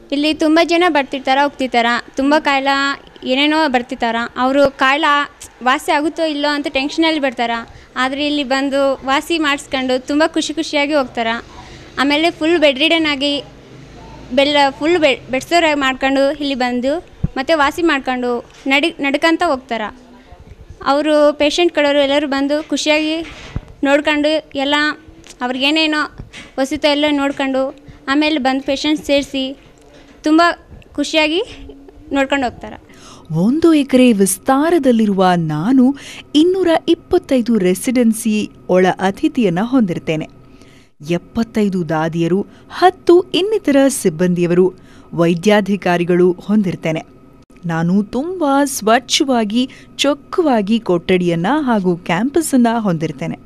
ಇಲ್ಲಿ ತುಂಬ ಜನ ಬರ್ತಿರ್ತಾರೆ ಹೋಗ್ತಿರ್ತಾರೆ ತುಂಬ ಕಾಯಿಲೆ ಏನೇನೋ ಬರ್ತಿರ್ತಾರೆ ಅವರು ಕಾಯಿಲೆ ವಾಸಿ ಆಗುತ್ತೋ ಇಲ್ಲೋ ಅಂತ ಟೆನ್ಷನಲ್ಲಿ ಬರ್ತಾರೆ ಆದರೆ ಇಲ್ಲಿ ಬಂದು ವಾಸಿ ಮಾಡಿಸ್ಕೊಂಡು ತುಂಬ ಖುಷಿ ಖುಷಿಯಾಗಿ ಹೋಗ್ತಾರೆ ಆಮೇಲೆ ಫುಲ್ ಬೆಡ್ ರಿಡನ್ ಆಗಿ ಬೆಲ್ಲ ಫುಲ್ ಬೆಡ್ ಬೆಡ್ಸೋರ ಮಾಡ್ಕೊಂಡು ಇಲ್ಲಿ ಬಂದು ಮತ್ತೆ ವಾಸಿ ಮಾಡ್ಕೊಂಡು ನಡಿ ನಡ್ಕಂತ ಹೋಗ್ತಾರೆ ಅವರು ಪೇಷಂಟ್ ಕಡೆಯವರು ಎಲ್ಲರೂ ಬಂದು ಖುಷಿಯಾಗಿ ನೋಡ್ಕೊಂಡು ಎಲ್ಲ ಅವ್ರಿಗೇನೇನೋ ವಸತಿ ಎಲ್ಲ ನೋಡ್ಕೊಂಡು ಆಮೇಲೆ ಬಂದು ಪೇಷಂಟ್ ಸೇರಿಸಿ ತುಂಬ ಖುಷಿಯಾಗಿ ನೋಡ್ಕೊಂಡು ಹೋಗ್ತಾರೆ ಒಂದು ಎಕರೆ ವಿಸ್ತಾರದಲ್ಲಿರುವ ನಾನು ಇನ್ನೂರ ಇಪ್ಪತ್ತೈದು ರೆಸಿಡೆನ್ಸಿ ಒಳ ಅತಿಥಿಯನ್ನ ಹೊಂದಿರ್ತೇನೆ ಎಪ್ಪತ್ತೈದು ದಾದಿಯರು ಹತ್ತು ಇನ್ನಿತರ ಸಿಬ್ಬಂದಿಯವರು ವೈದ್ಯಾಧಿಕಾರಿಗಳು ಹೊಂದಿರ್ತೇನೆ ನಾನು ತುಂಬ ಸ್ವಚ್ಛವಾಗಿ ಚೊಕ್ಕವಾಗಿ ಕೊಠಡಿಯನ್ನ ಹಾಗೂ ಕ್ಯಾಂಪಸ್ಸನ್ನ ಹೊಂದಿರ್ತೇನೆ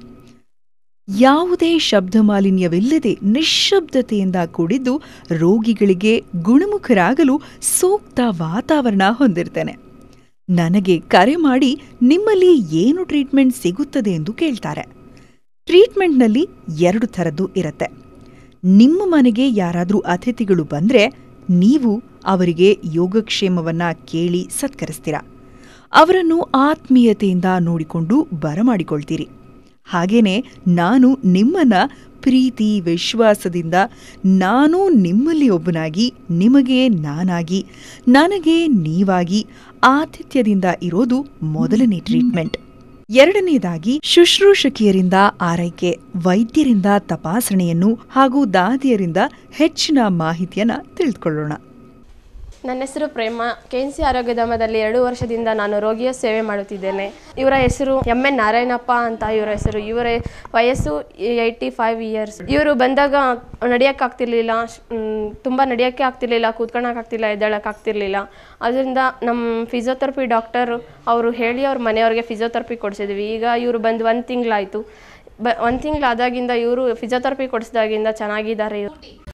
ಯಾವುದೇ ಶಬ್ದ ಮಾಲಿನ್ಯವಿಲ್ಲದೆ ನಿಶ್ಶಬ್ದತೆಯಿಂದ ಕೂಡಿದ್ದು ರೋಗಿಗಳಿಗೆ ಗುಣಮುಖರಾಗಲು ಸೂಕ್ತ ವಾತಾವರಣ ಹೊಂದಿರ್ತೇನೆ ನನಗೆ ಕರೆ ಮಾಡಿ ನಿಮ್ಮಲ್ಲಿ ಏನು ಟ್ರೀಟ್ಮೆಂಟ್ ಸಿಗುತ್ತದೆ ಎಂದು ಕೇಳ್ತಾರೆ ಟ್ರೀಟ್ಮೆಂಟ್ನಲ್ಲಿ ಎರಡು ಥರದ್ದು ಇರುತ್ತೆ ನಿಮ್ಮ ಮನೆಗೆ ಯಾರಾದರೂ ಅತಿಥಿಗಳು ಬಂದರೆ ನೀವು ಅವರಿಗೆ ಯೋಗಕ್ಷೇಮವನ್ನ ಕೇಳಿ ಸತ್ಕರಿಸ್ತೀರಾ ಅವರನ್ನು ಆತ್ಮೀಯತೆಯಿಂದ ನೋಡಿಕೊಂಡು ಬರಮಾಡಿಕೊಳ್ತೀರಿ ಹಾಗೇನೆ ನಾನು ನಿಮ್ಮನ್ನ ಪ್ರೀತಿ ವಿಶ್ವಾಸದಿಂದ ನಾನು ನಿಮ್ಮಲ್ಲಿ ಒಬ್ಬನಾಗಿ ನಿಮಗೆ ನಾನಾಗಿ ನನಗೆ ನೀವಾಗಿ ಆತಿಥ್ಯದಿಂದ ಇರೋದು ಮೊದಲನೇ ಟ್ರೀಟ್ಮೆಂಟ್ ಎರಡನೇದಾಗಿ ಶುಶ್ರೂಷಕಿಯರಿಂದ ಆರೈಕೆ ವೈದ್ಯರಿಂದ ತಪಾಸಣೆಯನ್ನು ಹಾಗೂ ದಾದಿಯರಿಂದ ಹೆಚ್ಚಿನ ಮಾಹಿತಿಯನ್ನ ತಿಳಿದುಕೊಳ್ಳೋಣ ನನ್ನ ಹೆಸರು ಪ್ರೇಮ ಕೆ ಎನ್ ಸಿ ಆರೋಗ್ಯಧಾಮದಲ್ಲಿ ಎರಡು ವರ್ಷದಿಂದ ನಾನು ರೋಗಿಯ ಸೇವೆ ಮಾಡುತ್ತಿದ್ದೇನೆ ಇವರ ಹೆಸರು ಎಮ್ ಎನ್ ನಾರಾಯಣಪ್ಪ ಅಂತ ಇವರ ಹೆಸರು ಇವರ ವಯಸ್ಸು ಏಯ್ಟಿ ಫೈವ್ ಇಯರ್ಸ್ ಇವರು ಬಂದಾಗ ನಡೆಯೋಕ್ಕಾಗ್ತಿರ್ಲಿಲ್ಲ ತುಂಬ ನಡೆಯೋಕ್ಕೆ ಆಗ್ತಿರ್ಲಿಲ್ಲ ಕೂತ್ಕೊಳ್ಳೋಕ್ಕಾಗ್ತಿಲ್ಲ ಎದ್ದೇಳೋಕ್ಕಾಗ್ತಿರ್ಲಿಲ್ಲ ಅದರಿಂದ ನಮ್ಮ ಫಿಸಿಯೋಥೆರಪಿ ಡಾಕ್ಟರ್ ಅವರು ಹೇಳಿ ಅವ್ರ ಮನೆಯವ್ರಿಗೆ ಫಿಸಿಯೋಥೆರಪಿ ಕೊಡಿಸಿದ್ವಿ ಈಗ ಇವರು ಬಂದು ಒಂದು ತಿಂಗಳಾಯಿತು ಬ ಒಂದು ತಿಂಗಳಾದಾಗಿಂದ ಇವರು ಫಿಸಿಯೋಥೆರಪಿ ಕೊಡಿಸಿದಾಗಿಂದ ಚೆನ್ನಾಗಿದ್ದಾರೆ ಇವ್ರು